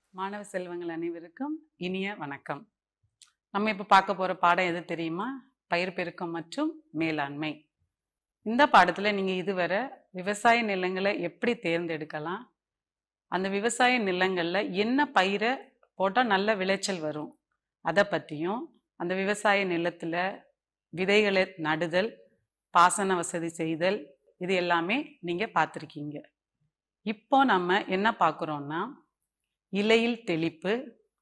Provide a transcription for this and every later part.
மாணவ செல்வங்கள் அனைவருக்கும் இனிய வணக்கம் நம்ம இப்போ பார்க்க போகிற பாடம் எது தெரியுமா பயிர் பெருக்கம் மற்றும் மேலாண்மை இந்த பாடத்தில் நீங்கள் இதுவரை விவசாய நிலங்களை எப்படி தேர்ந்தெடுக்கலாம் அந்த விவசாய நிலங்களில் என்ன பயிரை போட்டால் நல்ல விளைச்சல் வரும் அதை பற்றியும் அந்த விவசாய நிலத்தில் விதைகளை நடுதல் பாசன வசதி செய்தல் இது எல்லாமே நீங்கள் பார்த்துருக்கீங்க இப்போ நம்ம என்ன பார்க்குறோன்னா இலையில் தெளிப்பு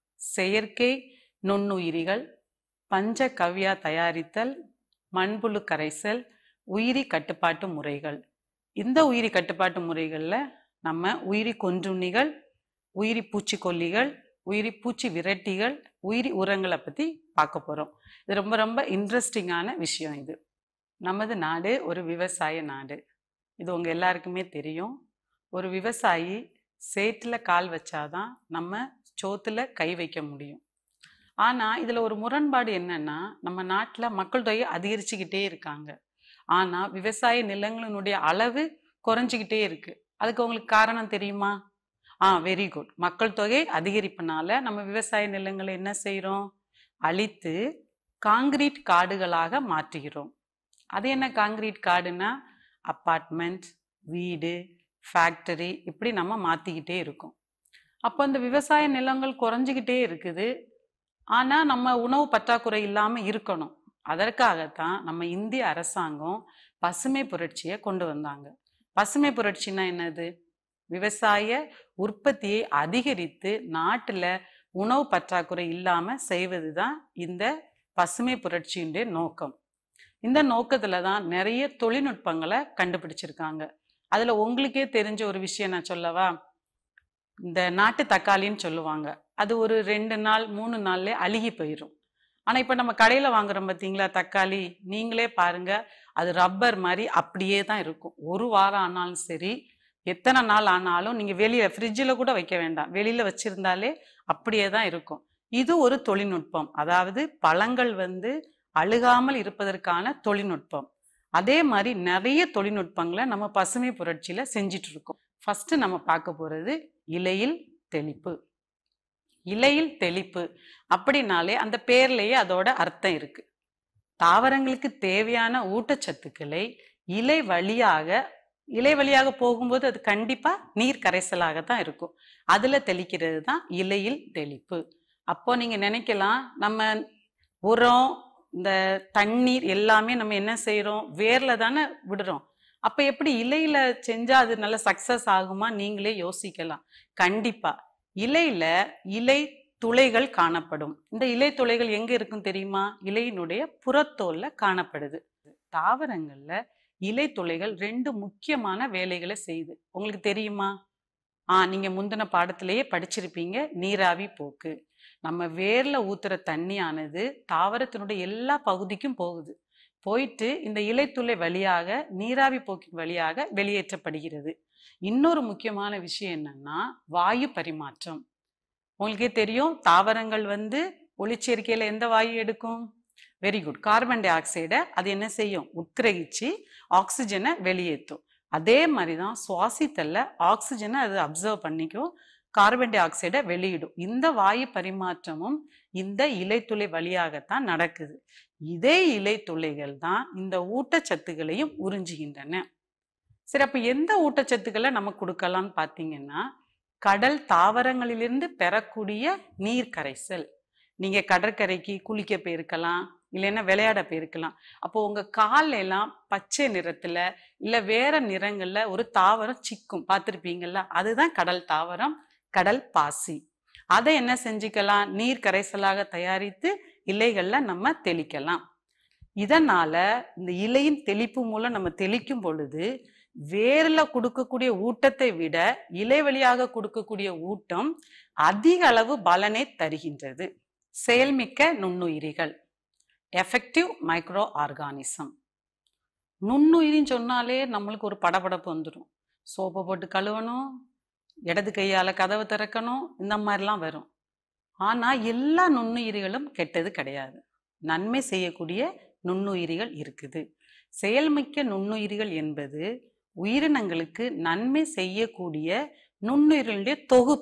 செயற்கை நுண்ணுயிரிகள் பஞ்ச கவ்யா தயாரித்தல் மண்புழு கரைசல் உயிரி கட்டுப்பாட்டு முறைகள் இந்த உயிரி கட்டுப்பாட்டு முறைகளில் நம்ம உயிரி கொன்றுண்ணிகள் உயிரி பூச்சிக்கொல்லிகள் உயிரி பூச்சி விரட்டிகள் உயிரி உரங்களை பற்றி பார்க்க போகிறோம் இது ரொம்ப ரொம்ப இன்ட்ரெஸ்டிங்கான விஷயம் இது நமது நாடு ஒரு விவசாய நாடு இது உங்கள் எல்லாருக்குமே தெரியும் ஒரு விவசாயி சேற்றில் கால் வச்சாதான் நம்ம சோத்துல கை வைக்க முடியும் ஆனால் இதில் ஒரு முரண்பாடு என்னன்னா நம்ம நாட்டில் மக்கள் தொகை அதிகரிச்சுக்கிட்டே இருக்காங்க ஆனால் விவசாய நிலங்களினுடைய அளவு குறைஞ்சிக்கிட்டே இருக்கு அதுக்கு உங்களுக்கு காரணம் தெரியுமா ஆ வெரி குட் மக்கள் தொகை அதிகரிப்புனால நம்ம விவசாய நிலங்களை என்ன செய்கிறோம் அழித்து காங்கிரீட் காடுகளாக மாற்றுகிறோம் அது என்ன காங்கிரீட் காடுனா அப்பார்ட்மெண்ட் வீடு ஃபேக்டரி இப்படி நம்ம மாற்றிக்கிட்டே இருக்கோம் அப்போ இந்த விவசாய நிலங்கள் குறைஞ்சிக்கிட்டே இருக்குது ஆனால் நம்ம உணவு பற்றாக்குறை இல்லாமல் இருக்கணும் அதற்காகத்தான் நம்ம இந்திய அரசாங்கம் பசுமை புரட்சியை கொண்டு வந்தாங்க பசுமை புரட்சினா என்னது விவசாய உற்பத்தியை அதிகரித்து நாட்டில் உணவு பற்றாக்குறை இல்லாமல் செய்வது தான் இந்த பசுமை புரட்சியினுடைய நோக்கம் இந்த நோக்கத்தில் தான் நிறைய தொழில்நுட்பங்களை கண்டுபிடிச்சிருக்காங்க அதில் உங்களுக்கே தெரிஞ்ச ஒரு விஷயம் நான் சொல்லவா இந்த நாட்டு தக்காளின்னு சொல்லுவாங்க அது ஒரு ரெண்டு நாள் மூணு நாள்ல அழுகி போயிடும் ஆனால் இப்போ நம்ம கடையில் வாங்குறோம் பார்த்தீங்களா தக்காளி நீங்களே பாருங்க அது ரப்பர் மாதிரி அப்படியே தான் இருக்கும் ஒரு வாரம் ஆனாலும் சரி எத்தனை நாள் ஆனாலும் நீங்கள் வெளியே ஃப்ரிட்ஜில் கூட வைக்க வேண்டாம் வெளியில் வச்சுருந்தாலே அப்படியே தான் இருக்கும் இது ஒரு தொழில்நுட்பம் அதாவது பழங்கள் வந்து அழுகாமல் இருப்பதற்கான தொழில்நுட்பம் அதே மாதிரி நிறைய தொழில்நுட்பங்களை நம்ம பசுமை புரட்சியில செஞ்சிட்டு இருக்கோம் ஃபர்ஸ்ட் நம்ம பார்க்க போறது இலையில் தெளிப்பு இலையில் தெளிப்பு அப்படின்னாலே அந்த பேர்லயே அதோட அர்த்தம் இருக்கு தாவரங்களுக்கு தேவையான ஊட்டச்சத்துக்களை இலை வழியாக இலை வழியாக போகும்போது அது கண்டிப்பா நீர் கரைசலாக தான் இருக்கும் அதுல தெளிக்கிறது தான் இலையில் தெளிப்பு அப்போ நீங்க நினைக்கலாம் நம்ம உரம் இந்த தண்ணீர் எல்லாமே நம்ம என்ன செய்கிறோம் வேர்ல தானே விடுறோம் அப்போ எப்படி இலையில செஞ்சா அது நல்ல சக்சஸ் ஆகுமா நீங்களே யோசிக்கலாம் கண்டிப்பா இலையில இலை துளைகள் காணப்படும் இந்த இலை துளைகள் எங்க இருக்கும் தெரியுமா இலையினுடைய புறத்தோல்ல காணப்படுது தாவரங்கள்ல இலை துளைகள் ரெண்டு முக்கியமான வேலைகளை செய்யுது உங்களுக்கு தெரியுமா ஆ நீங்க முந்தின பாடத்திலேயே படிச்சிருப்பீங்க நீராவி போக்கு நம்ம வேர்ல ஊத்துற தண்ணியானது தாவரத்தினுடைய எல்லா பகுதிக்கும் போகுது போயிட்டு இந்த இலைத்துளை வழியாக நீராவி போக்கின் வழியாக வெளியேற்றப்படுகிறது இன்னொரு முக்கியமான விஷயம் என்னன்னா வாயு பரிமாற்றம் உங்களுக்கே தெரியும் தாவரங்கள் வந்து ஒளிச்சேர்க்கையில எந்த வாயு எடுக்கும் வெரி குட் கார்பன் டை ஆக்சைடை அது என்ன செய்யும் உட்கிரகிச்சு ஆக்சிஜனை வெளியேற்றும் அதே மாதிரி தான் சுவாசித்தல்ல ஆக்சிஜனை அது அப்சர்வ் பண்ணிக்கும் கார்பன் டை ஆக்சைடை வெளியிடும் இந்த வாயு பரிமாற்றமும் இந்த இலைத்துளை வழியாகத்தான் நடக்குது இதே இலைத்துளைகள் தான் இந்த ஊட்டச்சத்துக்களையும் உறிஞ்சுகின்றன சரி அப்ப எந்த ஊட்டச்சத்துக்களை நம்ம கொடுக்கலாம்னு பார்த்தீங்கன்னா கடல் தாவரங்களிலிருந்து பெறக்கூடிய நீர் கரைசல் நீங்க கடற்கரைக்கு குளிக்க போயிருக்கலாம் இல்லைன்னா விளையாட போயிருக்கலாம் அப்போ உங்க கால்ல எல்லாம் பச்சை நிறத்துல இல்ல வேற நிறங்கள்ல ஒரு தாவரம் சிக்கும் பார்த்துருப்பீங்கல்ல அதுதான் கடல் தாவரம் கடல் பாசி அதை என்ன செஞ்சுக்கலாம் நீர் கரைசலாக தயாரித்து இலைகள்ல நம்ம தெளிக்கலாம் இதனால இந்த இலையின் தெளிப்பு மூலம் நம்ம தெளிக்கும் பொழுது வேர்ல கொடுக்கக்கூடிய ஊட்டத்தை விட இலை வழியாக கொடுக்கக்கூடிய ஊட்டம் அதிக அளவு பலனை தருகின்றது செயல்மிக்க நுண்ணுயிரிகள் எஃபெக்டிவ் மைக்ரோ ஆர்கானிசம் நுண்ணுயிரின்னு சொன்னாலே நம்மளுக்கு ஒரு படபடப்பு வந்துடும் சோப்பை போட்டு கழுவணும் இடது கையால் கதவை திறக்கணும் இந்த மாதிரிலாம் வரும் ஆனால் எல்லா நுண்ணுயிரிகளும் கெட்டது கிடையாது நன்மை செய்யக்கூடிய நுண்ணுயிரிகள் இருக்குது செயல்மிக்க நுண்ணுயிரிகள் என்பது உயிரினங்களுக்கு நன்மை செய்யக்கூடிய நுண்ணுயிரிகளுடைய தொகுப்பு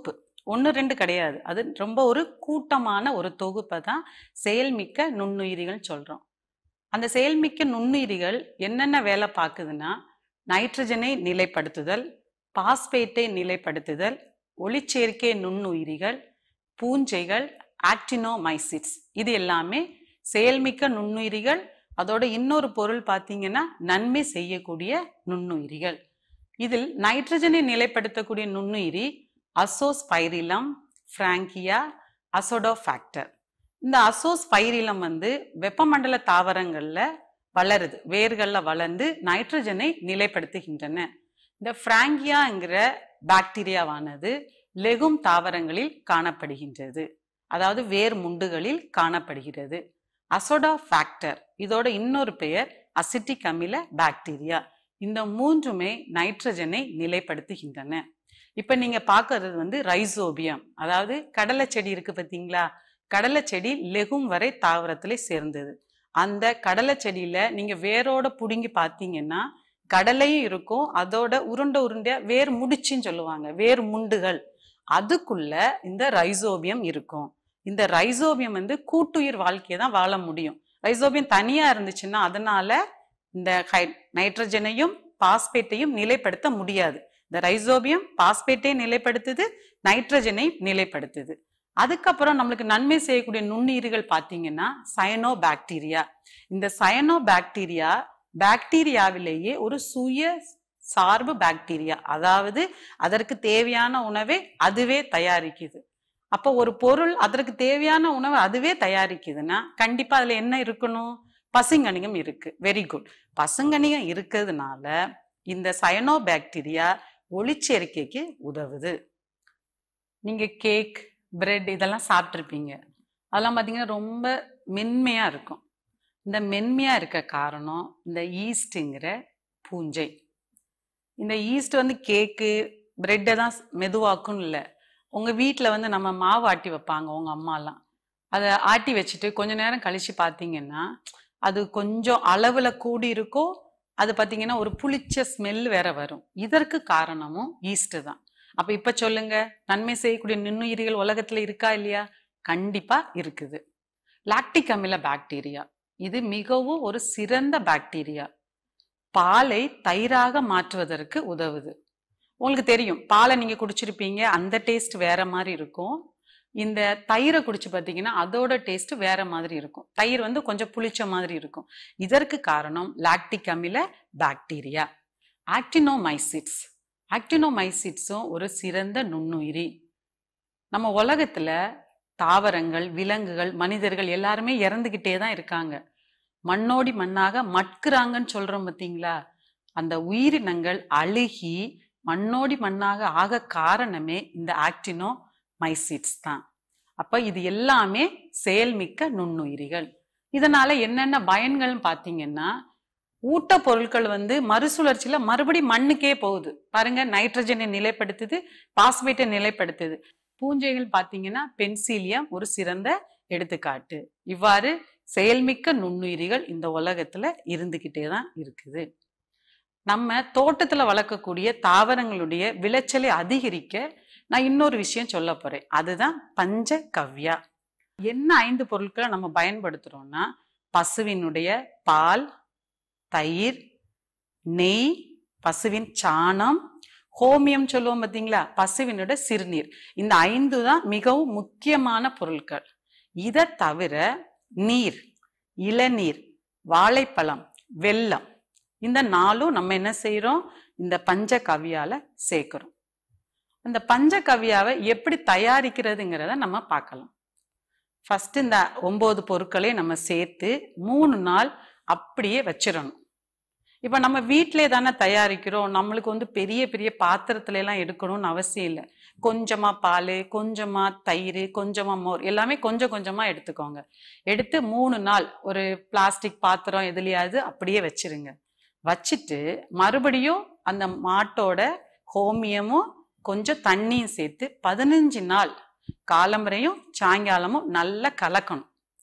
ஒன்று ரெண்டு கிடையாது அது ரொம்ப ஒரு கூட்டமான ஒரு தொகுப்பை தான் செயல்மிக்க நுண்ணுயிரிகள் சொல்கிறோம் அந்த செயல்மிக்க நுண்ணுயிரிகள் என்னென்ன வேலை பார்க்குதுன்னா நைட்ரஜனை நிலைப்படுத்துதல் பாஸ்பேட்டை நிலைப்படுத்துதல் ஒளிச்சேர்க்கை நுண்ணுயிரிகள் பூஞ்சைகள் ஆக்டினோமைசிட்ஸ் இது எல்லாமே செயல்மிக்க நுண்ணுயிரிகள் அதோட இன்னொரு பொருள் பார்த்தீங்கன்னா நன்மை செய்யக்கூடிய நுண்ணுயிரிகள் இதில் நைட்ரஜனை நிலைப்படுத்தக்கூடிய நுண்ணுயிரி அசோஸ்பைரிலம் ஃப்ராங்கியா அசோடோஃபாக்டர் இந்த அசோஸ்பைரிலம் வந்து வெப்பமண்டல தாவரங்கள்ல வளருது வேர்களில் வளர்ந்து நைட்ரஜனை நிலைப்படுத்துகின்றன இந்த ஃப்ராங்கியாங்கிற பாக்டீரியாவானது லெகும் தாவரங்களில் காணப்படுகின்றது அதாவது வேர் முண்டுகளில் காணப்படுகிறது அசோடா ஃபேக்டர் இதோட இன்னொரு பெயர் அசிட்டிக் அமில பாக்டீரியா இந்த மூன்றுமே நைட்ரஜனை நிலைப்படுத்துகின்றன இப்ப நீங்க பார்க்கறது வந்து ரைசோபியம் அதாவது கடலை செடி இருக்கு பார்த்தீங்களா கடலை செடி லெகும் வரை தாவரத்துல சேர்ந்தது அந்த கடலை செடியில நீங்க வேரோட புடுங்கி பார்த்தீங்கன்னா கடலையும் இருக்கும் அதோட உருண்டை உருண்டையா வேர் முடிச்சுன்னு சொல்லுவாங்க வேர் முண்டுகள் அதுக்குள்ள இந்த ரைசோபியம் இருக்கும் இந்த ரைசோபியம் வந்து கூட்டுயிர் வாழ்க்கையை தான் வாழ முடியும் ரைசோபியம் தனியா இருந்துச்சுன்னா அதனால இந்த ஹை நைட்ரஜனையும் பாஸ்பேட்டையும் நிலைப்படுத்த முடியாது இந்த ரைசோபியம் பாஸ்பேட்டை நிலைப்படுத்துது நைட்ரஜனை நிலைப்படுத்துது அதுக்கப்புறம் நம்மளுக்கு நன்மை செய்யக்கூடிய நுண்ணுயிர்கள் பார்த்தீங்கன்னா சயனோ பாக்டீரியா இந்த சயனோ பாக்டீரியா பாக்டீரியாவிலேயே ஒரு சுய சார்பு பாக்டீரியா அதாவது அதற்கு தேவையான உணவை அதுவே தயாரிக்குது அப்போ ஒரு பொருள் அதற்கு தேவையான உணவை அதுவே தயாரிக்குதுன்னா கண்டிப்பா அதுல என்ன இருக்கணும் பசுங்கணிகம் இருக்கு வெரி குட் பசுங்கணிகம் இருக்கிறதுனால இந்த சயனோ பாக்டீரியா ஒளிச்சேர்க்கைக்கு உதவுது நீங்க கேக் பிரெட் இதெல்லாம் சாப்பிட்ருப்பீங்க அதெல்லாம் பார்த்தீங்கன்னா ரொம்ப மென்மையா இருக்கும் இந்த மென்மையா இருக்க காரணம் இந்த ஈஸ்ட்டுங்கிற பூஞ்சை இந்த ஈஸ்ட் வந்து கேக்கு பிரெட்டை தான் மெதுவாக்கும் இல்லை உங்க வீட்டில் வந்து நம்ம மாவு ஆட்டி வைப்பாங்க உங்க அம்மாலாம் அதை ஆட்டி வச்சுட்டு கொஞ்ச நேரம் கழிச்சு பார்த்தீங்கன்னா அது கொஞ்சம் அளவுல கூடி இருக்கோ அது பார்த்தீங்கன்னா ஒரு புளிச்ச ஸ்மெல் வேற வரும் இதற்கு காரணமும் ஈஸ்ட் தான் அப்ப இப்ப சொல்லுங்க நன்மை செய்யக்கூடிய நுண்ணுயிரிகள் உலகத்துல இருக்கா இல்லையா கண்டிப்பா இருக்குது லாக்டிக் அமில பாக்டீரியா இது மிகவும் ஒரு சிறந்த பாக்டீரியா பாலை தயிராக மாற்றுவதற்கு உதவுது உங்களுக்கு தெரியும் பாலை நீங்க குடிச்சிருப்பீங்க அந்த டேஸ்ட் வேற மாதிரி இருக்கும் இந்த தயிரை குடிச்சு பார்த்தீங்கன்னா அதோட டேஸ்ட் வேற மாதிரி இருக்கும் தயிர் வந்து கொஞ்சம் புளிச்ச மாதிரி இருக்கும் இதற்கு காரணம் லாக்டிக் அமில பாக்டீரியா ஆக்டினோமைசிட்ஸ் ஆக்டினோமைசிட்ஸும் ஒரு சிறந்த நுண்ணுயிரி நம்ம உலகத்துல தாவரங்கள் விலங்குகள் மனிதர்கள் எல்லாருமே இறந்துகிட்டே தான் இருக்காங்க மண்ணோடி மண்ணாக மட்குறாங்கன்னு சொல்றோம் பார்த்தீங்களா அந்த உயிரினங்கள் அழுகி மண்ணோடி மண்ணாக ஆக காரணமே இந்த ஆக்டினோ மைசிட்ஸ் தான் அப்ப இது எல்லாமே செயல்மிக்க நுண்ணுயிரிகள் இதனால என்னென்ன பயன்கள்னு பார்த்தீங்கன்னா ஊட்டப் பொருட்கள் வந்து மறுசுழற்சியில மறுபடி மண்ணுக்கே போகுது பாருங்க நைட்ரஜனை நிலைப்படுத்துது பாஸ்பேட்டை நிலைப்படுத்துது பூஞ்சைகள் பார்த்தீங்கன்னா பென்சிலியம் ஒரு சிறந்த எடுத்துக்காட்டு இவ்வாறு செயல்மிக்க நுண்ணுயிரிகள் இந்த உலகத்துல இருந்துகிட்டே தான் இருக்குது நம்ம தோட்டத்துல வளர்க்கக்கூடிய தாவரங்களுடைய விளைச்சலை அதிகரிக்க நான் இன்னொரு விஷயம் சொல்ல போறேன் அதுதான் பஞ்ச கவ்யா என்ன ஐந்து பொருட்களை நம்ம பயன்படுத்துறோம்னா பசுவினுடைய பால் தயிர் நெய் பசுவின் சாணம் ஹோமியம் சொல்லுவோம் பார்த்தீங்களா பசுவினோட சிறுநீர் இந்த ஐந்து தான் மிகவும் முக்கியமான பொருட்கள் இதை தவிர நீர் இளநீர் வாழைப்பழம் வெல்லம் இந்த நாளும் நம்ம என்ன செய்யறோம் இந்த பஞ்ச கவியால சேர்க்கிறோம் அந்த பஞ்ச கவியாவை எப்படி தயாரிக்கிறதுங்கிறத நம்ம பார்க்கலாம் ஃபர்ஸ்ட் இந்த ஒன்பது பொருட்களை நம்ம சேர்த்து மூணு நாள் அப்படியே வச்சிடணும் இப்போ நம்ம வீட்டிலே தானே தயாரிக்கிறோம் நம்மளுக்கு வந்து பெரிய பெரிய பாத்திரத்துல எல்லாம் எடுக்கணும்னு அவசியம் இல்லை கொஞ்சமா பால் கொஞ்சமா தயிர் கொஞ்சமா மோர் எல்லாமே கொஞ்சம் கொஞ்சமா எடுத்துக்கோங்க எடுத்து மூணு நாள் ஒரு பிளாஸ்டிக் பாத்திரம் எதுலையாவது அப்படியே வச்சிருங்க வச்சுட்டு மறுபடியும் அந்த மாட்டோட ஹோமியமும் கொஞ்சம் தண்ணியும் சேர்த்து பதினஞ்சு நாள் காலம்பரையும் சாயங்காலமும் நல்லா கலக்கணும்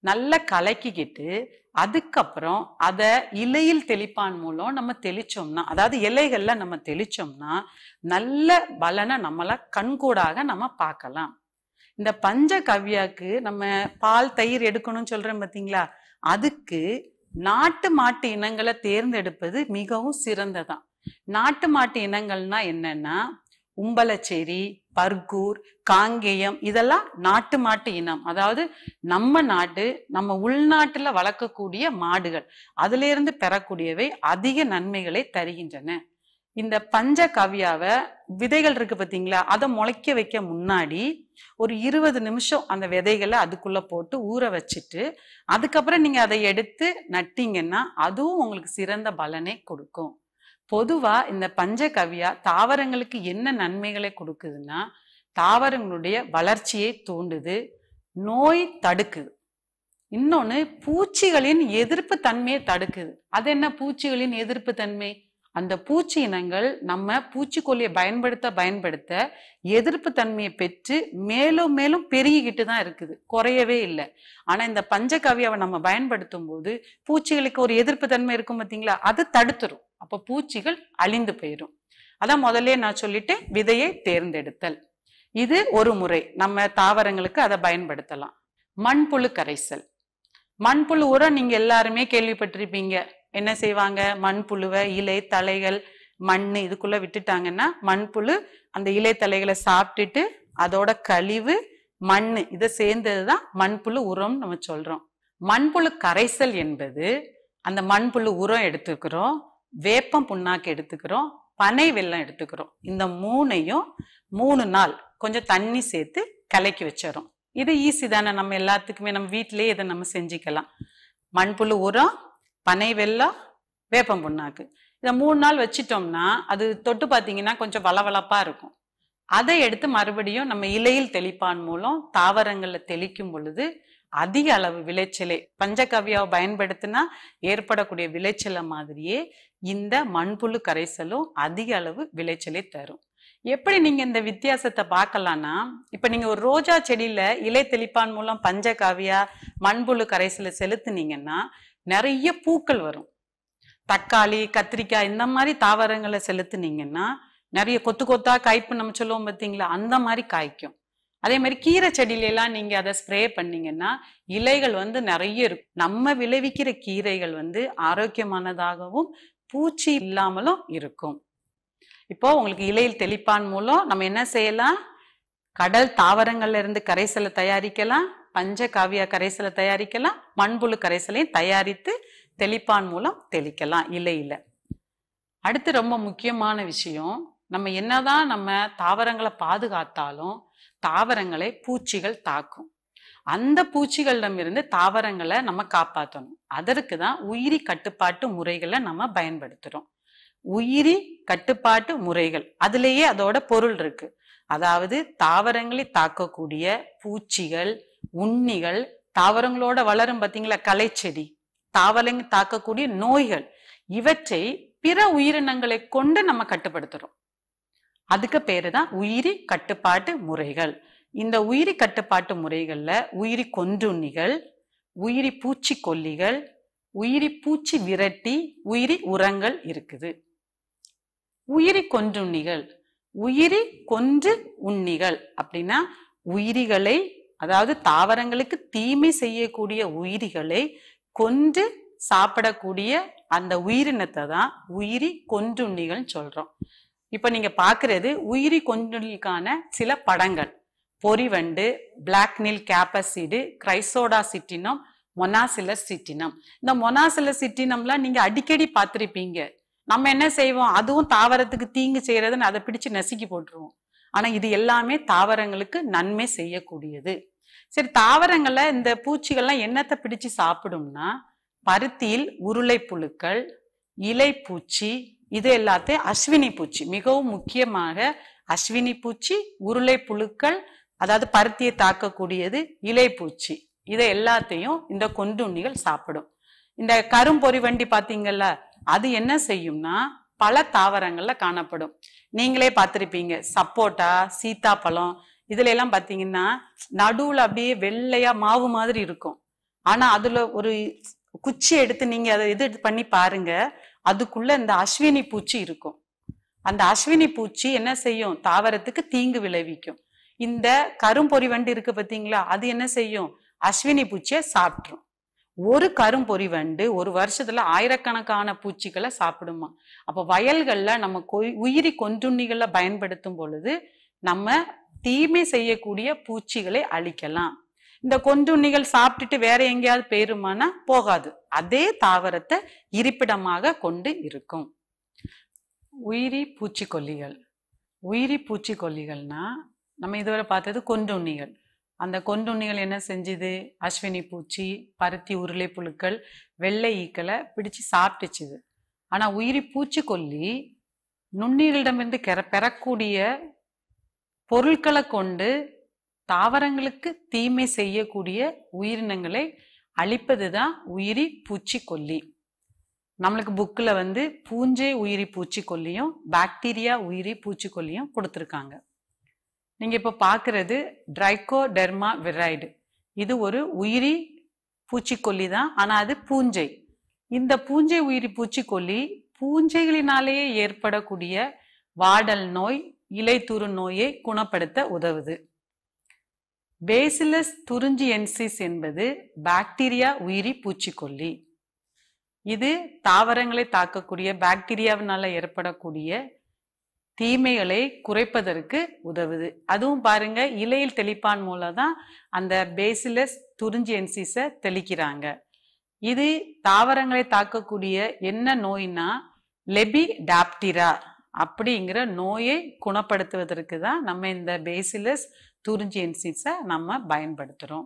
நல்லா கலக்கிக்கிட்டு அதுக்கப்புறம் அதை இலையில் தெளிப்பான் மூலம் நம்ம தெளிச்சோம்னா அதாவது இலைகள்ல நம்ம தெளிச்சோம்னா நல்ல பலனை நம்மள கண்கூடாக நம்ம பார்க்கலாம் இந்த பஞ்ச கவ்யாக்கு நம்ம பால் தயிர் எடுக்கணும்னு சொல்றோம் பார்த்தீங்களா அதுக்கு நாட்டு மாட்டு இனங்களை தேர்ந்தெடுப்பது மிகவும் சிறந்ததான் நாட்டு மாட்டு இனங்கள்னா என்னன்னா உம்பலச்சேரி பர்கூர் காங்கேயம் இதெல்லாம் நாட்டு மாட்டு இனம் அதாவது நம்ம நாட்டு நம்ம உள்நாட்டுல வளர்க்கக்கூடிய மாடுகள் அதுல இருந்து பெறக்கூடியவை அதிக நன்மைகளை தருகின்றன இந்த பஞ்ச கவ்யாவை விதைகள் இருக்கு பார்த்தீங்களா அதை முளைக்க வைக்க முன்னாடி ஒரு இருபது நிமிஷம் அந்த விதைகளை அதுக்குள்ள போட்டு ஊற வச்சுட்டு அதுக்கப்புறம் நீங்க அதை எடுத்து நட்டீங்கன்னா அதுவும் உங்களுக்கு சிறந்த பலனை கொடுக்கும் பொதுவா இந்த பஞ்சகவ்யா தாவரங்களுக்கு என்ன நன்மைகளை கொடுக்குதுன்னா தாவரங்களுடைய வளர்ச்சியை தூண்டுது நோய் தடுக்குது இன்னொன்னு பூச்சிகளின் எதிர்ப்பு தன்மையை தடுக்குது அது என்ன பூச்சிகளின் எதிர்ப்பு தன்மை அந்த பூச்சி இனங்கள் நம்ம பூச்சிக்கொல்லியை பயன்படுத்த பயன்படுத்த எதிர்ப்பு தன்மையை பெற்று மேலும் மேலும் பெருகிக்கிட்டு தான் இருக்குது குறையவே இல்லை ஆனா இந்த பஞ்சகவ்யாவை நம்ம பயன்படுத்தும் போது பூச்சிகளுக்கு ஒரு எதிர்ப்பு தன்மை இருக்கும் பார்த்தீங்களா அது தடுத்துரும் அப்ப பூச்சிகள் அழிந்து போயிடும் அதான் முதல்ல நான் சொல்லிட்டேன் விதையை தேர்ந்தெடுத்தல் இது ஒரு முறை நம்ம தாவரங்களுக்கு அதை பயன்படுத்தலாம் மண்புழு கரைசல் மண்புழு உரம் நீங்க எல்லாருமே கேள்விப்பட்டிருப்பீங்க என்ன செய்வாங்க மண்புழுவை இலை தலைகள் மண் இதுக்குள்ள விட்டுட்டாங்கன்னா மண்புழு அந்த இலை தலைகளை சாப்பிட்டுட்டு அதோட கழிவு மண் இதை சேர்ந்தது தான் மண்புழு உரம் நம்ம சொல்றோம் மண்புழு கரைசல் என்பது அந்த மண்புழு உரம் எடுத்துக்கிறோம் வேப்பம் புண்ணாக்கு எடுத்துக்கிறோம் பனை வெல்லம் எடுத்துக்கிறோம் இந்த மூணையும் மூணு நாள் கொஞ்சம் தண்ணி சேர்த்து கலக்கி வச்சிடறோம் இது ஈஸி தானே நம்ம எல்லாத்துக்குமே நம்ம வீட்டிலேயே இதை நம்ம செஞ்சுக்கலாம் மண்புழு உரம் பனை வெல்லம் வேப்பம் புண்ணாக்கு இதை மூணு நாள் வச்சிட்டோம்னா அது தொட்டு பார்த்தீங்கன்னா கொஞ்சம் வளவளப்பா இருக்கும் அதை எடுத்து மறுபடியும் நம்ம இலையில் தெளிப்பான் மூலம் தாவரங்களில் தெளிக்கும் பொழுது அதிக அளவு விளைச்சலை பஞ்சகவ்யாவை பயன்படுத்தினா ஏற்படக்கூடிய விளைச்சலை மாதிரியே இந்த மண்புழு கரைசலும் அதிக அளவு விளைச்சலை தரும் எப்படி நீங்க இந்த வித்தியாசத்தை பார்க்கலாம்னா இப்ப நீங்க ஒரு ரோஜா செடியில இலை தெளிப்பான் மூலம் பஞ்சகாவியா மண்புழு கரைசலை செலுத்துனீங்கன்னா நிறைய பூக்கள் வரும் தக்காளி கத்திரிக்காய் இந்த மாதிரி தாவரங்களை செலுத்துனீங்கன்னா நிறைய கொத்து கொத்தா காய்ப்பு நம்ம சொல்லுவோம் பார்த்தீங்களா அந்த மாதிரி காய்க்கும் அதே மாதிரி கீரை செடியில எல்லாம் நீங்க அதை ஸ்ப்ரே பண்ணீங்கன்னா இலைகள் வந்து நிறைய இருக்கும் நம்ம விளைவிக்கிற கீரைகள் வந்து ஆரோக்கியமானதாகவும் பூச்சி இல்லாமலும் இருக்கும் இப்போ உங்களுக்கு இலையில் தெளிப்பான் மூலம் நம்ம என்ன செய்யலாம் கடல் தாவரங்கள்ல இருந்து கரைசலை தயாரிக்கலாம் பஞ்ச காவியா கரைசலை தயாரிக்கலாம் மண்புழு கரைசலையும் தயாரித்து தெளிப்பான் மூலம் தெளிக்கலாம் இலையில அடுத்து ரொம்ப முக்கியமான விஷயம் நம்ம என்னதான் நம்ம தாவரங்களை பாதுகாத்தாலும் தாவரங்களை பூச்சிகள் தாக்கும் அந்த பூச்சிகளிடமிருந்து தாவரங்களை நம்ம காப்பாற்றணும் அதற்கு தான் உயிரி கட்டுப்பாட்டு முறைகளை நம்ம பயன்படுத்துறோம் உயிரி கட்டுப்பாட்டு முறைகள் அதுலேயே அதோட பொருள் இருக்கு அதாவது தாவரங்களை தாக்கக்கூடிய பூச்சிகள் உண்ணிகள் தாவரங்களோட வளரும் பார்த்தீங்களா களைச்செடி தாவரங்க தாக்கக்கூடிய நோய்கள் இவற்றை பிற உயிரினங்களை கொண்டு நம்ம கட்டுப்படுத்துறோம் அதுக்கு பேரு தான் உயிரி கட்டுப்பாட்டு முறைகள் இந்த உயிரி கட்டுப்பாட்டு முறைகள்ல உயிரி கொன்றுண்ணிகள் உயிரி பூச்சிக்கொல்லிகள் உயிரி பூச்சி விரட்டி உயிரி உரங்கள் இருக்குது உயிரி கொன்றுண்ணிகள் உயிரி கொன்று உண்ணிகள் அப்படின்னா உயிரிகளை அதாவது தாவரங்களுக்கு தீமை செய்யக்கூடிய உயிரிகளை கொன்று சாப்பிடக்கூடிய அந்த உயிரினத்தை தான் உயிரி கொன்றுண்ணிகள் சொல்றோம் இப்ப நீங்க பாக்குறது உயிரி கொன்றுண்ணிக்கான சில படங்கள் பொறிவண்டு பிளாக் நில் கேப்பசிடு கிரைசோடா சிட்டினம் மொனாசிலஸ் சிட்டினம் இந்த மொனாசிலஸ் சிட்டினம்லாம் நீங்க அடிக்கடி பார்த்திருப்பீங்க நம்ம என்ன செய்வோம் அதுவும் தாவரத்துக்கு தீங்கு செய்யறதுன்னு அதை பிடிச்சு நசுக்கி போட்டுருவோம் ஆனா இது எல்லாமே தாவரங்களுக்கு நன்மை செய்யக்கூடியது சரி தாவரங்கள்ல இந்த பூச்சிகள்லாம் என்னத்தை பிடிச்சு சாப்பிடும்னா பருத்தியில் உருளை புழுக்கள் இலை பூச்சி இது எல்லாத்தையும் அஸ்வினி பூச்சி மிகவும் முக்கியமாக அஸ்வினி பூச்சி உருளை புழுக்கள் அதாவது பருத்தியை தாக்கக்கூடியது இலை பூச்சி இதை எல்லாத்தையும் இந்த கொண்டுண்ணிகள் சாப்பிடும் இந்த கரும்பொறி வண்டி பாத்தீங்கல்ல அது என்ன செய்யும்னா பல தாவரங்கள்ல காணப்படும் நீங்களே பார்த்திருப்பீங்க சப்போட்டா சீத்தாப்பழம் இதுல எல்லாம் பாத்தீங்கன்னா நடுவுல அப்படியே வெள்ளையா மாவு மாதிரி இருக்கும் ஆனா அதுல ஒரு குச்சி எடுத்து நீங்க அதை இது பண்ணி பாருங்க அதுக்குள்ள இந்த அஸ்வினி பூச்சி இருக்கும் அந்த அஸ்வினி பூச்சி என்ன செய்யும் தாவரத்துக்கு தீங்கு விளைவிக்கும் இந்த கரும்பொறி வண்டு இருக்கு பாத்தீங்களா அது என்ன செய்யும் அஸ்வினி பூச்சியை சாப்பிட்ரும் ஒரு கரும்பொறி வண்டு ஒரு வருஷத்துல ஆயிரக்கணக்கான பூச்சிகளை சாப்பிடுமா அப்ப வயல்கள்ல நம்ம கொய்- உயிரி கொன்றுண்ணிகளை பயன்படுத்தும் பொழுது நம்ம தீமை செய்யக்கூடிய பூச்சிகளை அழிக்கலாம் இந்த கொன்றுண்ணிகள் சாப்பிட்டுட்டு வேற எங்கேயாவது போயிருமானா போகாது அதே தாவரத்தை இருப்பிடமாக கொண்டு இருக்கும் உயிரி பூச்சிக்கொல்லிகள் உயிரி பூச்சிக்கொல்லிகள்னா நம்ம இதுவரை பார்த்தது கொன்றுண்ணிகள் அந்த கொன்றுண்ணிகள் என்ன செஞ்சுது அஸ்வினி பூச்சி பருத்தி உருளை புழுக்கள் வெள்ளை ஈக்களை பிடிச்சு சாப்பிட்டுச்சுது ஆனா உயிரி பூச்சிக்கொல்லி நுண்ணுயிரிடமிருந்து கெர பெறக்கூடிய பொருட்களை கொண்டு தாவரங்களுக்கு தீமை செய்யக்கூடிய உயிரினங்களை அழிப்பது தான் உயிரி பூச்சிக்கொல்லி நம்மளுக்கு புக்கில் வந்து பூஞ்சை உயிரி பூச்சிக்கொல்லியும் பாக்டீரியா உயிரி பூச்சிக்கொல்லியும் கொடுத்துருக்காங்க நீங்கள் இப்போ பார்க்குறது ட்ரைகோடெர்மா விரைடு இது ஒரு உயிரி பூச்சிக்கொல்லி தான் ஆனால் அது பூஞ்சை இந்த பூஞ்சை உயிரி பூச்சிக்கொல்லி பூஞ்சைகளினாலேயே ஏற்படக்கூடிய வாடல் நோய் இலைத்துரு நோயை குணப்படுத்த உதவுது பேசிலஸ் துறிஞ்சியன்சிஸ் என்பது பாக்டீரியா உயிரி பூச்சிக்கொல்லி இது தாவரங்களை தாக்கக்கூடிய பாக்டீரியாவினால ஏற்படக்கூடிய தீமைகளை குறைப்பதற்கு உதவுது அதுவும் பாருங்க இலையில் தெளிப்பான் மூலம் தான் அந்த பேசிலஸ் துறிஞ்சியன்சிஸை தெளிக்கிறாங்க இது தாவரங்களை தாக்கக்கூடிய என்ன நோய்னா லெபி டாப்டிரா அப்படிங்கிற நோயை குணப்படுத்துவதற்கு தான் நம்ம இந்த பேசிலஸ் துறிஞ்சியன்சிஸை நம்ம பயன்படுத்துகிறோம்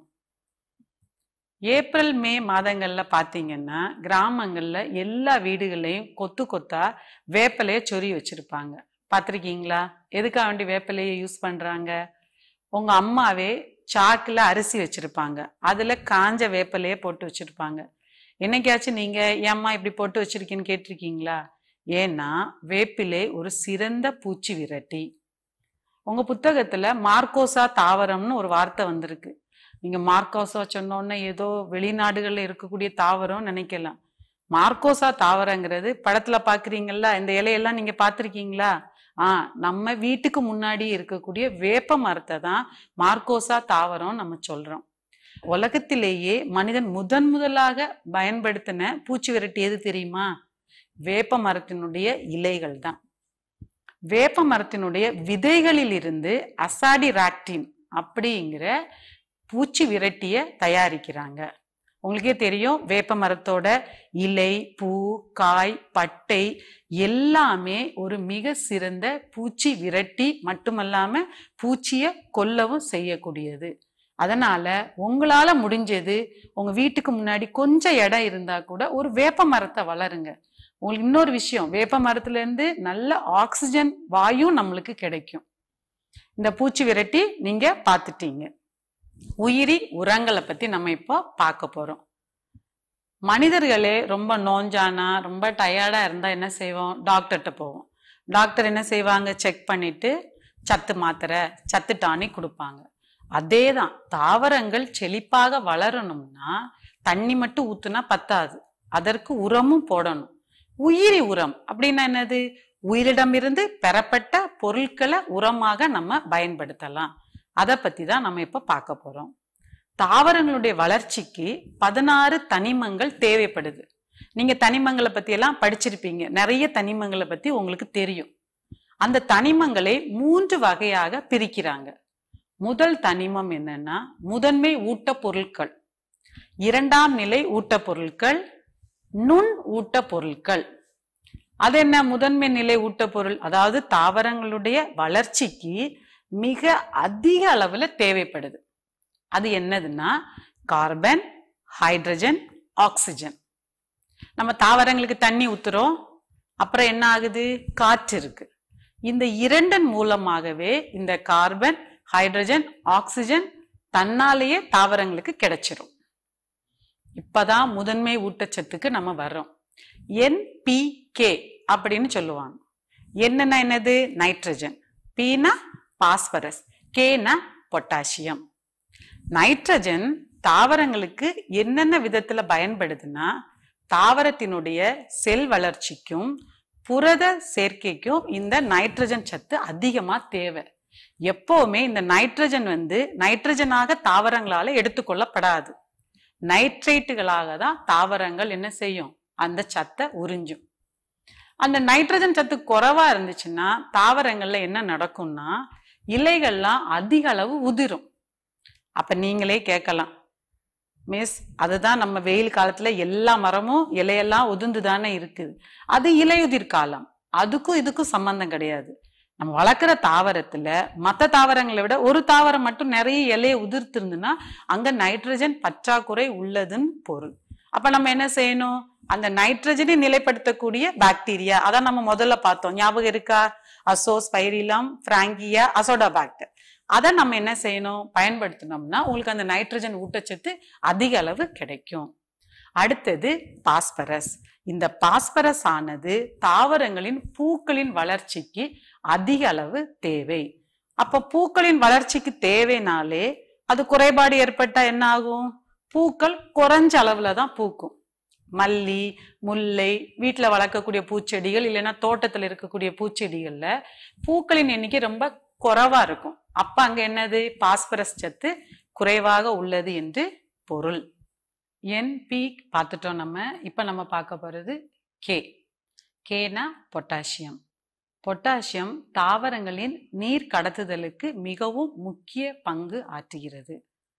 ஏப்ரல் மே மாதங்கள்ல பார்த்தீங்கன்னா கிராமங்கள்ல எல்லா வீடுகள்லையும் கொத்து கொத்தா வேப்பிலையை சொறி வச்சிருப்பாங்க பார்த்துருக்கீங்களா எதுக்காக வேண்டி வேப்பிலையை யூஸ் பண்றாங்க உங்க அம்மாவே சாக்குல அரிசி வச்சிருப்பாங்க அதுல காஞ்ச வேப்பிலையை போட்டு வச்சிருப்பாங்க என்னைக்காச்சும் நீங்க ஏம்மா இப்படி போட்டு வச்சிருக்கீன்னு கேட்டிருக்கீங்களா ஏன்னா வேப்பிலை ஒரு சிறந்த பூச்சி விரட்டி உங்க புத்தகத்துல மார்க்கோசா தாவரம்னு ஒரு வார்த்தை வந்திருக்கு நீங்க மார்க்கோசா சொன்னோன்னே ஏதோ வெளிநாடுகள்ல இருக்கக்கூடிய தாவரம் நினைக்கலாம் மார்க்கோசா தாவரங்கிறது படத்துல பாக்குறீங்கல்ல இந்த இலையெல்லாம் நீங்க பார்த்திருக்கீங்களா ஆ நம்ம வீட்டுக்கு முன்னாடி இருக்கக்கூடிய வேப்ப மரத்தை தான் மார்க்கோசா தாவரம் நம்ம சொல்றோம் உலகத்திலேயே மனிதன் முதன் முதலாக பயன்படுத்தின பூச்சி விரட்டி எது தெரியுமா வேப்ப மரத்தினுடைய இலைகள் தான் வேப்ப மரத்தினுடைய விதைகளில் இருந்து அசாடி ராக்டின் அப்படிங்கிற பூச்சி விரட்டிய தயாரிக்கிறாங்க உங்களுக்கே தெரியும் வேப்ப மரத்தோட இலை பூ காய் பட்டை எல்லாமே ஒரு மிக சிறந்த பூச்சி விரட்டி மட்டுமல்லாம பூச்சியை கொல்லவும் செய்யக்கூடியது அதனால உங்களால முடிஞ்சது உங்க வீட்டுக்கு முன்னாடி கொஞ்சம் இடம் இருந்தா கூட ஒரு வேப்ப மரத்தை வளருங்க உங்களுக்கு இன்னொரு விஷயம் வேப்ப மரத்துல இருந்து நல்ல ஆக்சிஜன் வாயும் நம்மளுக்கு கிடைக்கும் இந்த பூச்சி விரட்டி நீங்க பார்த்துட்டீங்க உயிரி உரங்களை பத்தி நம்ம இப்போ பார்க்க போறோம் மனிதர்களே ரொம்ப நோஞ்சானா ரொம்ப டயர்டா இருந்தா என்ன செய்வோம் டாக்டர்கிட்ட போவோம் டாக்டர் என்ன செய்வாங்க செக் பண்ணிட்டு சத்து மாத்திரை சத்து டானிக் கொடுப்பாங்க அதே தான் தாவரங்கள் செழிப்பாக வளரணும்னா தண்ணி மட்டும் ஊத்துனா பத்தாது அதற்கு உரமும் போடணும் உயிரி உரம் அப்படின்னா என்னது உயிரிடமிருந்து பெறப்பட்ட பொருட்களை உரமாக நம்ம பயன்படுத்தலாம் அதை பத்தி தான் நம்ம இப்ப பார்க்க போறோம் தாவரங்களுடைய வளர்ச்சிக்கு பதினாறு தனிமங்கள் தேவைப்படுது நீங்க தனிமங்களை பத்தி எல்லாம் படிச்சிருப்பீங்க நிறைய தனிமங்களை பத்தி உங்களுக்கு தெரியும் அந்த தனிமங்களை மூன்று வகையாக பிரிக்கிறாங்க முதல் தனிமம் என்னன்னா முதன்மை ஊட்டப் பொருட்கள் இரண்டாம் நிலை ஊட்டப் பொருட்கள் நுண் ஊட்டப் பொருட்கள் அது என்ன முதன்மை நிலை ஊட்டப் பொருள் அதாவது தாவரங்களுடைய வளர்ச்சிக்கு மிக அதிக அளவுல தேவைப்படுது அது என்னதுன்னா கார்பன் ஹைட்ரஜன் ஆக்சிஜன் நம்ம தாவரங்களுக்கு தண்ணி ஊத்துறோம் அப்புறம் என்ன ஆகுது காற்று இருக்கு இந்த இரண்டின் மூலமாகவே இந்த கார்பன் ஹைட்ரஜன் ஆக்சிஜன் தன்னாலேயே தாவரங்களுக்கு கிடைச்சிரும் இப்பதான் முதன்மை ஊட்டச்சத்துக்கு நம்ம வர்றோம் என்பிகே அப்படின்னு சொல்லுவாங்க என்னன்னா என்னது நைட்ரஜன் பீனா பாஸ்பரஸ் கேனா பொட்டாசியம் நைட்ரஜன் தாவரங்களுக்கு என்னென்ன விதத்துல பயன்படுதுன்னா தாவரத்தினுடைய செல் வளர்ச்சிக்கும் புரத சேர்க்கைக்கும் இந்த நைட்ரஜன் சத்து அதிகமா தேவை எப்பவுமே இந்த நைட்ரஜன் வந்து நைட்ரஜனாக தாவரங்களால எடுத்துக்கொள்ளப்படாது நைட்ரேட்டுகளாக தான் தாவரங்கள் என்ன செய்யும் அந்த சத்தை உறிஞ்சும் அந்த நைட்ரஜன் சத்து குறைவா இருந்துச்சுன்னா தாவரங்கள்ல என்ன நடக்கும்னா இலைகள்லாம் அதிக அளவு உதிரும் அப்ப நீங்களே கேட்கலாம் மிஸ் அதுதான் நம்ம வெயில் காலத்துல எல்லா மரமும் இலையெல்லாம் உதிர்ந்து தானே இருக்குது அது இலையுதிர் காலம் அதுக்கும் இதுக்கும் சம்பந்தம் கிடையாது நம்ம வளர்க்குற தாவரத்துல மற்ற தாவரங்களை விட ஒரு தாவரம் மட்டும் நிறைய இலையை உதிர்த்திருந்துன்னா அங்க நைட்ரஜன் பற்றாக்குறை உள்ளதுன்னு பொருள் அப்ப நம்ம என்ன செய்யணும் அந்த நைட்ரஜனை நிலைப்படுத்தக்கூடிய பாக்டீரியா அதான் நம்ம முதல்ல பார்த்தோம் ஞாபகம் இருக்கா அசோஸ்பைரிலம் பிராங்கியா அசோடாபாக்டர் அதை நம்ம என்ன செய்யணும் பயன்படுத்தினோம்னா உங்களுக்கு அந்த நைட்ரஜன் ஊட்டச்சத்து அதிக அளவு கிடைக்கும் அடுத்தது பாஸ்பரஸ் இந்த பாஸ்பரஸ் ஆனது தாவரங்களின் பூக்களின் வளர்ச்சிக்கு அதிக அளவு தேவை அப்ப பூக்களின் வளர்ச்சிக்கு தேவைனாலே அது குறைபாடு ஏற்பட்டா என்ன ஆகும் பூக்கள் குறைஞ்ச அளவுல தான் பூக்கும் மல்லி முல்லை வீட்டில் வளர்க்கக்கூடிய பூச்செடிகள் இல்லைன்னா தோட்டத்தில் இருக்கக்கூடிய பூச்செடிகள்ல பூக்களின் எண்ணிக்கை ரொம்ப குறைவா இருக்கும் அப்ப அங்க என்னது பாஸ்பரஸ் சத்து குறைவாக உள்ளது என்று பொருள் என்பி பார்த்துட்டோம் நம்ம இப்ப நம்ம பார்க்க போறது கே கேனா பொட்டாசியம் பொட்டாசியம் தாவரங்களின் நீர் கடத்துதலுக்கு மிகவும் முக்கிய பங்கு ஆற்றுகிறது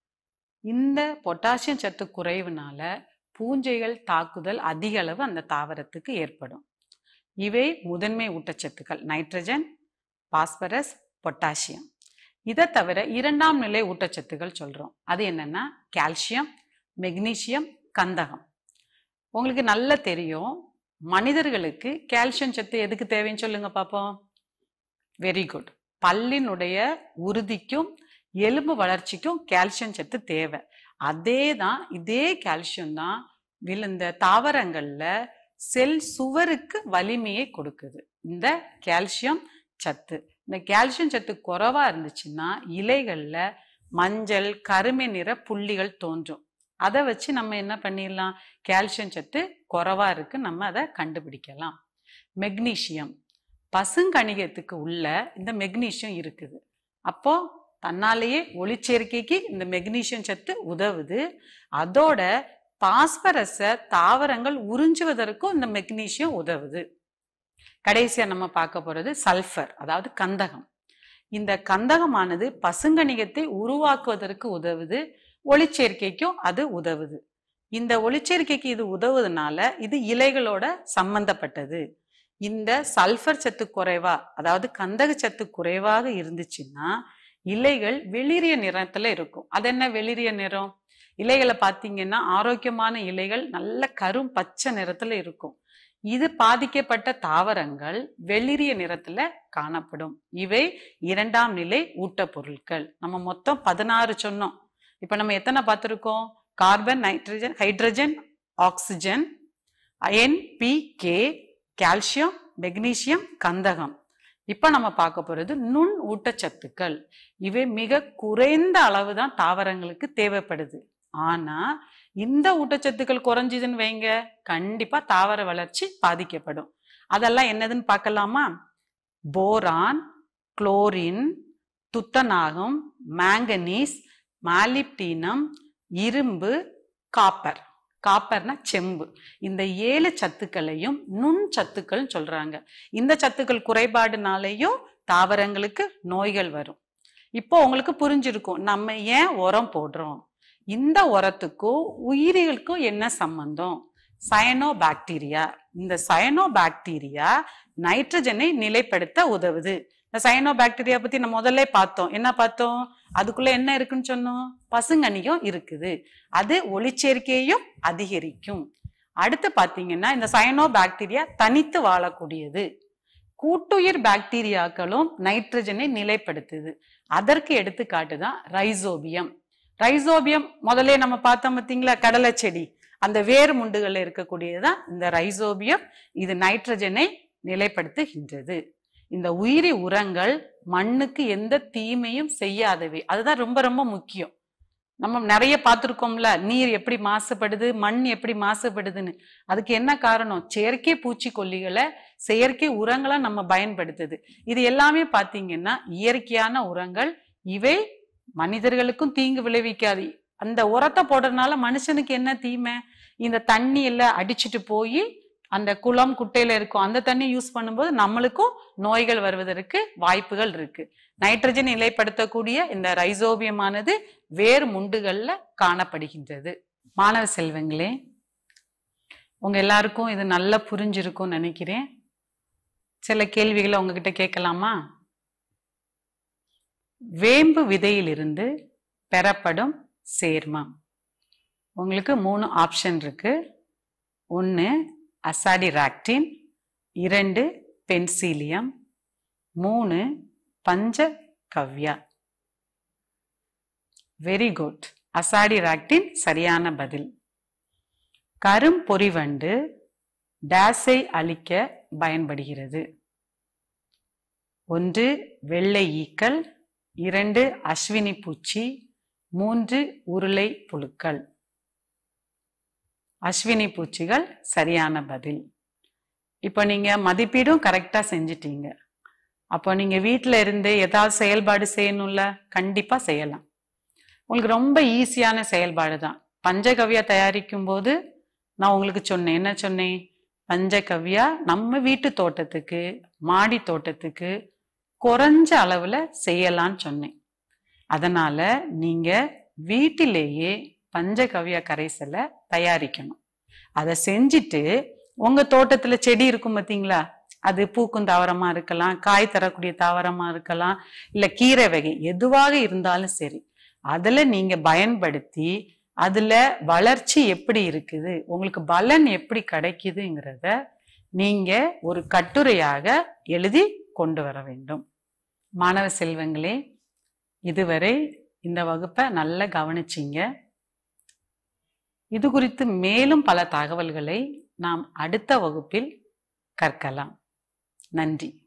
இந்த பொட்டாசியம் சத்து குறைவுனால பூஞ்சைகள் தாக்குதல் அதிக அளவு அந்த தாவரத்துக்கு ஏற்படும் இவை முதன்மை ஊட்டச்சத்துக்கள் நைட்ரஜன் பாஸ்பரஸ் பொட்டாசியம் இதை தவிர இரண்டாம் நிலை ஊட்டச்சத்துக்கள் சொல்றோம் அது என்னன்னா கால்சியம் மெக்னீசியம் கந்தகம் உங்களுக்கு நல்லா தெரியும் மனிதர்களுக்கு கால்சியம் சத்து எதுக்கு தேவைன்னு சொல்லுங்க பார்ப்போம் வெரி குட் பல்லினுடைய உறுதிக்கும் எலும்பு வளர்ச்சிக்கும் கால்சியம் சத்து தேவை அதே தான் இதே கால்சியம் தான் விழுந்த தாவரங்கள்ல செல் சுவருக்கு வலிமையை கொடுக்குது இந்த கால்சியம் சத்து இந்த கால்சியம் சத்து குறைவா இருந்துச்சுன்னா இலைகள்ல மஞ்சள் கருமை நிற புள்ளிகள் தோன்றும் அதை வச்சு நம்ம என்ன பண்ணிடலாம் கால்சியம் சத்து குறைவா இருக்கு நம்ம அதை கண்டுபிடிக்கலாம் மெக்னீசியம் பசுங்கணிகத்துக்கு உள்ள இந்த மெக்னீசியம் இருக்குது அப்போ தன்னாலேயே ஒளிச்சேர்க்கைக்கு இந்த மெக்னீசியம் சத்து உதவுது அதோட பாஸ்பரஸை தாவரங்கள் உறிஞ்சுவதற்கும் இந்த மெக்னீசியம் உதவுது கடைசியா நம்ம பார்க்க போறது சல்ஃபர் அதாவது கந்தகம் இந்த கந்தகமானது பசுங்கணிகத்தை உருவாக்குவதற்கு உதவுது ஒளிச்சேர்க்கைக்கும் அது உதவுது இந்த ஒளிச்சேர்க்கைக்கு இது உதவுதுனால இது இலைகளோட சம்பந்தப்பட்டது இந்த சல்ஃபர் சத்து குறைவா அதாவது கந்தக சத்து குறைவாக இருந்துச்சுன்னா இலைகள் வெளிரிய நிறத்துல இருக்கும் அது என்ன வெளிரிய நிறம் இலைகளை பார்த்தீங்கன்னா ஆரோக்கியமான இலைகள் நல்ல கரும் பச்சை நிறத்துல இருக்கும் இது பாதிக்கப்பட்ட தாவரங்கள் வெளிரிய நிறத்துல காணப்படும் இவை இரண்டாம் நிலை ஊட்டப்பொருட்கள் நம்ம மொத்தம் பதினாறு சொன்னோம் இப்ப நம்ம எத்தனை பார்த்திருக்கோம் carbon nitrogen hydrogen oxygen NPK calcium magnesium கந்தகம் இப்ப நம்ம பார்க்க போறது நுண் ஊட்டச்சத்துக்கள் இவை மிக குறைந்த அளவு தான் தாவரங்களுக்கு தேவைப்படுது ஆனா இந்த ஊட்டச்சத்துக்கள் குறைஞ்சுதுன்னு வைங்க கண்டிப்பா தாவர வளர்ச்சி பாதிக்கப்படும் அதெல்லாம் என்னதுன்னு பார்க்கலாமா போரான் குளோரின் துத்தநாகம் மேங்கனீஸ் மாலிப்டீனம் இரும்பு காப்பர் காப்பர்னா செம்பு இந்த ஏழு சத்துக்களையும் நுண் சத்துக்கள் சொல்றாங்க இந்த சத்துக்கள் குறைபாடுனாலேயும் தாவரங்களுக்கு நோய்கள் வரும் இப்போ உங்களுக்கு புரிஞ்சிருக்கும் நம்ம ஏன் உரம் போடுறோம் இந்த உரத்துக்கும் உயிரிகளுக்கும் என்ன சம்பந்தம் சயனோ பாக்டீரியா இந்த சயனோ பாக்டீரியா நைட்ரஜனை நிலைப்படுத்த உதவுது இந்த சயனோ பாக்டீரியா பத்தி நம்ம முதல்ல பார்த்தோம் என்ன பார்த்தோம் அதுக்குள்ள என்ன இருக்குன்னு சொன்னோம் பசுங்கனியும் இருக்குது அது ஒளிச்சேர்க்கையையும் அதிகரிக்கும் அடுத்து பாத்தீங்கன்னா இந்த சயனோ பாக்டீரியா தனித்து வாழக்கூடியது கூட்டுயிர் பாக்டீரியாக்களும் நைட்ரஜனை நிலைப்படுத்துது அதற்கு எடுத்துக்காட்டு தான் ரைசோபியம் ரைசோபியம் முதல்ல நம்ம பார்த்தோம் பார்த்தீங்களா கடலை செடி அந்த வேர் முண்டுகள்ல இருக்கக்கூடியதுதான் இந்த ரைசோபியம் இது நைட்ரஜனை நிலைப்படுத்துகின்றது இந்த உயிரி உரங்கள் மண்ணுக்கு எந்த தீமையும் செய்யாதவை அதுதான் ரொம்ப ரொம்ப முக்கியம் நம்ம நிறைய பார்த்துருக்கோம்ல நீர் எப்படி மாசுபடுது மண் எப்படி மாசுபடுதுன்னு அதுக்கு என்ன காரணம் செயற்கை பூச்சிக்கொல்லிகளை செயற்கை உரங்களை நம்ம பயன்படுத்துது இது எல்லாமே பார்த்தீங்கன்னா இயற்கையான உரங்கள் இவை மனிதர்களுக்கும் தீங்கு விளைவிக்காது அந்த உரத்தை போடுறதுனால மனுஷனுக்கு என்ன தீமை இந்த தண்ணி எல்லாம் அடிச்சிட்டு போய் அந்த குளம் குட்டையில இருக்கும் அந்த தண்ணி யூஸ் பண்ணும்போது நம்மளுக்கும் நோய்கள் வருவதற்கு வாய்ப்புகள் இருக்கு நைட்ரஜன் நிலைப்படுத்தக்கூடிய இந்த ரைசோபியமானது வேறு முண்டுகள்ல காணப்படுகின்றது மாணவ செல்வங்களே உங்க எல்லாருக்கும் இது நல்லா புரிஞ்சிருக்கும்னு நினைக்கிறேன் சில கேள்விகளை உங்ககிட்ட கேட்கலாமா வேம்பு விதையிலிருந்து பெறப்படும் சேர்மம் உங்களுக்கு மூணு ஆப்ஷன் இருக்கு ஒன்று அசாடிராக்டின் இரண்டு பென்சிலியம் மூணு பஞ்ச கவ்யா வெரி குட் அசாடிராக்டின் சரியான பதில் கரும்பொறிவண்டு டேஸை அழிக்க பயன்படுகிறது ஒன்று வெள்ளை ஈக்கள் இரண்டு அஸ்வினி பூச்சி மூன்று உருளை புழுக்கள் அஸ்வினி பூச்சிகள் சரியான பதில் இப்போ நீங்க மதிப்பீடும் கரெக்டா செஞ்சிட்டீங்க அப்போ நீங்க வீட்டில் இருந்து ஏதாவது செயல்பாடு செய்யணும்ல கண்டிப்பா செய்யலாம் உங்களுக்கு ரொம்ப ஈஸியான செயல்பாடு தான் பஞ்சகவ்யா தயாரிக்கும் போது நான் உங்களுக்கு சொன்னேன் என்ன சொன்னேன் பஞ்சகவ்யா நம்ம வீட்டு தோட்டத்துக்கு மாடி தோட்டத்துக்கு குறைஞ்ச அளவுல செய்யலாம்னு சொன்னேன் அதனால நீங்க வீட்டிலேயே பஞ்சகவ்ய கரைசலை தயாரிக்கணும் அதை செஞ்சுட்டு உங்க தோட்டத்துல செடி இருக்கும் பார்த்தீங்களா அது பூக்கும் தாவரமா இருக்கலாம் காய் தரக்கூடிய தாவரமா இருக்கலாம் இல்ல கீரை வகை எதுவாக இருந்தாலும் சரி அதுல நீங்க பயன்படுத்தி அதுல வளர்ச்சி எப்படி இருக்குது உங்களுக்கு பலன் எப்படி கிடைக்குதுங்கிறத நீங்க ஒரு கட்டுரையாக எழுதி கொண்டு வர வேண்டும் மாணவ செல்வங்களே இதுவரை இந்த வகுப்பை நல்லா கவனிச்சிங்க இது குறித்து மேலும் பல தகவல்களை நாம் அடுத்த வகுப்பில் கற்கலாம் நன்றி